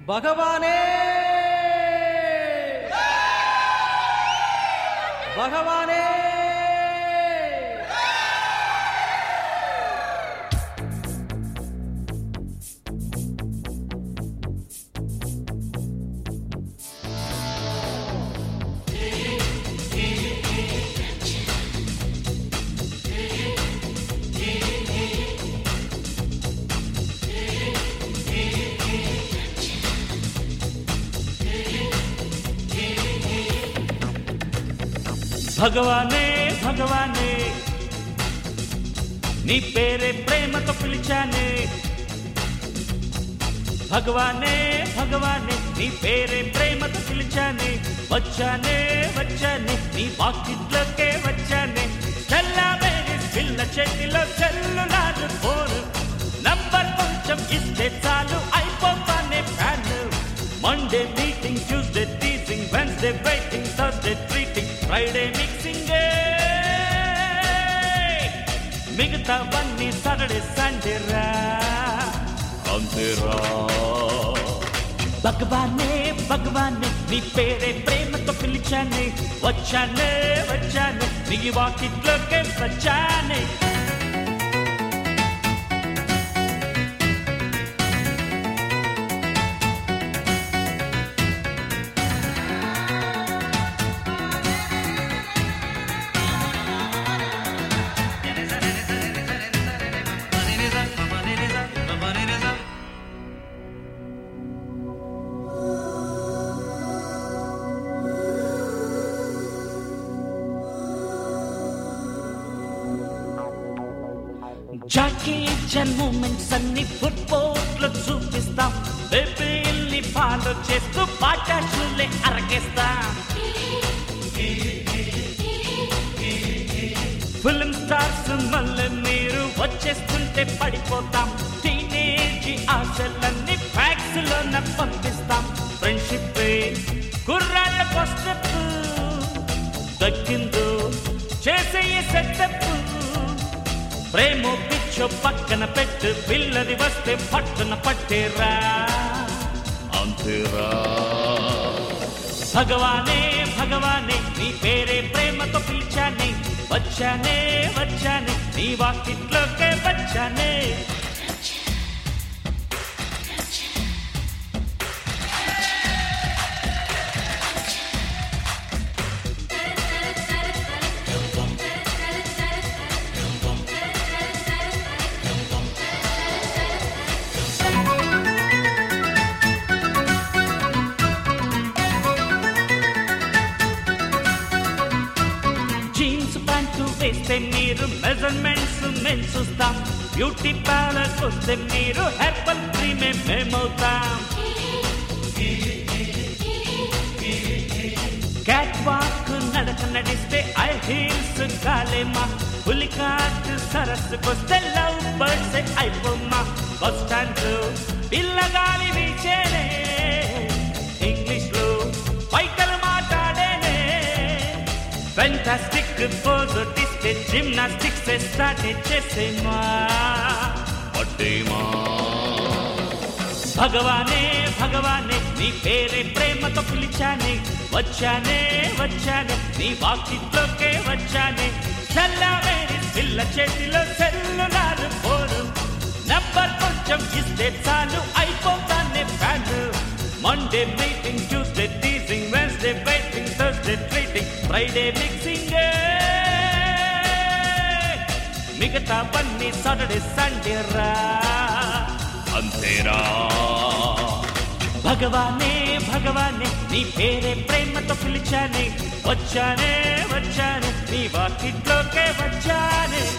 భగవానే భగవానే భగవానే భగవానే నీ పేరే ప్రేమతో పిలిచానే భగవానే భగవానే నీ పేరే ప్రేమతో పిలిచానే వచ్చానే వచ్చానే నీ వాకిట్లోకే వచ్చానే చల్లామేరి పిల్ల చేతిలో సెల్లులారు ఫోను నంబర్ కొంచెం ఇస్తే చాలు అయిపోతానే fan Monday meeting Tuesday teaching Wednesday waiting Thursday treating Friday mixing మిగతావన్నీ సాటర్డే సండే రా అంతేరా భగవానే భగవానే నీ పేరే ప్రేమతో పిలిచానే వచ్చానే వచ్చానే నీ వాకిట్లోకే వచ్చానే జాకీ చన్ మూమెంట్స్ అన్ని ఫుట్బోట్ లో చూపిస్తాం బేబీల్ని ఫాలో చేస్తూ పాటాషులే అరగేస్తాం ఫిల్మ్ స్టార్స్ మళ్ళీ మీరు వచ్చేస్తుంటే పడిపోతాం టీనేజ్ ఆశలన్నీ ఫ్యాక్స్ లోన పంపిస్తాం ఫ్రెండ్షిప్ కుర్రాళ్ళ ఫస్ట్ దక్కిందో చేసే సెటప్ ప్రేమో పిచ్చో పక్కన పెట్టు పిల్లది వస్తే పట్టున పట్టేరా అంతేరా భగవానే భగవానే నీ పేరే ప్రేమతో పిలిచానే వచ్చానే వచ్చానే నీ వాకిట్లోకే వచ్చానే జీన్స్ ప్యాంటు వేస్తే మీరు మెజర్మెంట్స్ మేము చూస్తాం బ్యూటీ పార్లర్ వస్తే మీరు హెర్బల్ క్రీమే మేమవుతాం క్యాట్ వాక్ నడక నడిస్తే ఐ హీల్స్ కాలేమా పులికాట్ సరస్సుకొస్తే లవ్ బర్డ్స్ అయిపోమ్మా బస్ స్టాండ్ పిల్లగాలి వీచేనే ఇంగ్లీష్ లో పైకలు మాట్లాడేనే ఫెంటాస్టిక్ పోజు టిస్తే జిమ్నాస్టిక్స్ స్టార్ట్ చేసేమా పట్టేమా భగవానే భగవానే నీ పేరే ప్రేమతో పిలిచానే వచ్చానే వచ్చానే నీ వాకిట్లోకే వచ్చానే చల్లావేరి పిల్ల చేతిలో సెల్లులారు ఫోను నంబర్ కొంచెం ఇస్తే చాలు అయిపోతానే fan Monday meeting Tuesday teasing Wednesday waiting Thursday treating Friday mixing మిగతావన్నీ సాటర్డే సండే రా అంతేరా భగవానే భగవానే నీ పేరే ప్రేమతో పిలిచానే వచ్చానే వచ్చానే నీ వాకిట్లోకే వచ్చానే